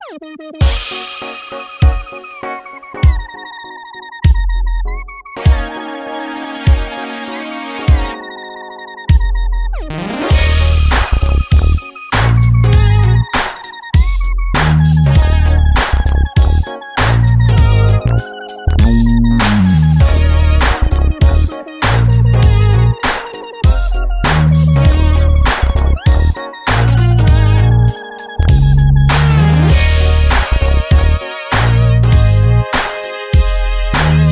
Thank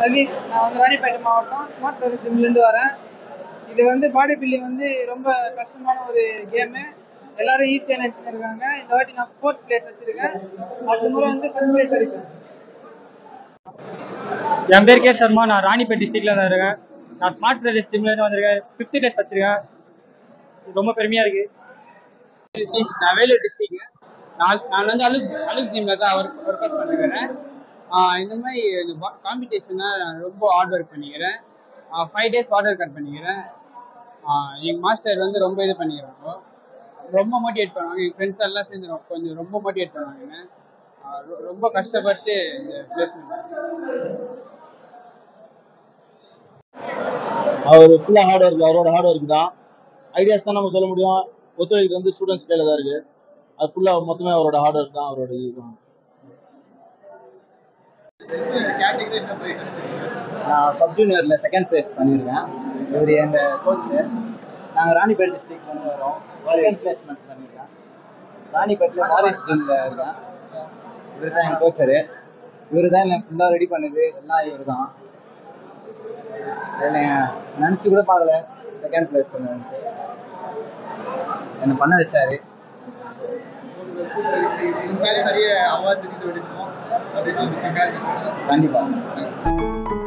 Satish நான் வந்து ராணிப்பேட்டை மாவட்டம் ஸ்மார்ட் பிரதர் ஜிம்லேருந்து வரேன் இது வந்து பாடி பில்டிங் வந்து ரொம்ப கஷ்டமான ஒரு கேமு எல்லாரும் ஈஸியாக நினச்சின்னு இருக்காங்க இந்த வாட்டி நான் ஃபோர்த் பிளேஸ் வச்சிருக்கேன் அடுத்த முறை வந்து ஃபர்ஸ்ட் பிளேஸ் அடிப்பேன் என் பேர் கே சர்மா நான் ராணிப்பேட் டிஸ்ட்ரிக்ட்ல இருந்து இருக்கேன் நான் ஸ்மார்ட் பிரதேஷ் ஜிம்ல இருந்து வந்திருக்கேன் ஃபிஃப்த் டேஸ் வச்சிருக்கேன் ரொம்ப பெருமையா இருக்கு நான் வேலூர் டிஸ்ட்ரிக்ட் நான் நான் வந்து அலுக் அலுக் ஜிம்ல தான் ஒர்க் ஒர்க் அவுட் பண்ணிக்கிறேன் ஆஹ் இந்த மாதிரி காம்படிஷன்னா நான் ரொம்ப ஹார்ட் ஒர்க் பண்ணிக்கிறேன் ஃபைவ் டேஸ் வாட்டர் கட் பண்ணிக்கிறேன் ஆஹ் எங்க மாஸ்டர் வந்து ரொம்ப இது பண்ணிக்கிறாங்க ரொம்ப மோட்டிவேட் பண்ணுவாங்க என் ஃப்ரெண்ட்ஸ் எல்லாம் சேர்ந்து ரொ- கொஞ்சம் ரொம்ப மோட்டிவேட் பண்ணுவாங்க என்னை. ஆஹ் ரொ- ரொம்ப கஷ்டப்பட்டு இந்த பிளேஸ்மெண்ட் அவர் ஃபுல்லாக ஹார்ட் ஒர்க் அவரோட ஹார்ட் ஒர்க் தான் ஐடியாஸ் தான் நம்ம சொல்ல முடியும் ஒத்துழைக்கிறது வந்து ஸ்டூடெண்ட்ஸ் கையில் தான் இருக்கு அது ஃபுல்லாக மொத்தமே அவரோட ஹார்ட் ஒர்க் தான் அவரோட இது தான் நான் சப் ஜூனியரில் செகண்ட் ப்ளேஸ் பண்ணியிருக்கேன் இவர் எங்கள் கோச்சு நாங்கள் ராணிப்பேட் டிஸ்ட்ரிக்ட்லேருந்து வரோம் செகண்ட் பிளேஸ்மெண்ட் பண்ணியிருக்கேன் ராணிப்பேட்டில் ஃபாரஸ்ட் ஜிம்மில் இருக்கேன் இவர் தான் என் கோச்சரு இவர் தான் என்னை ஃபுல்லாக ரெடி பண்ணது எல்லாம் இவர் தான் நினச்சி கூட பார்க்கல செகண்ட் ப்ளேஸ் பண்ணுவேன் என்னை பண்ண வச்சாரு நிறைய அவார்ட்ஸ் இது எடுக்கணும் அப்படின்னு கண்டிப்பாக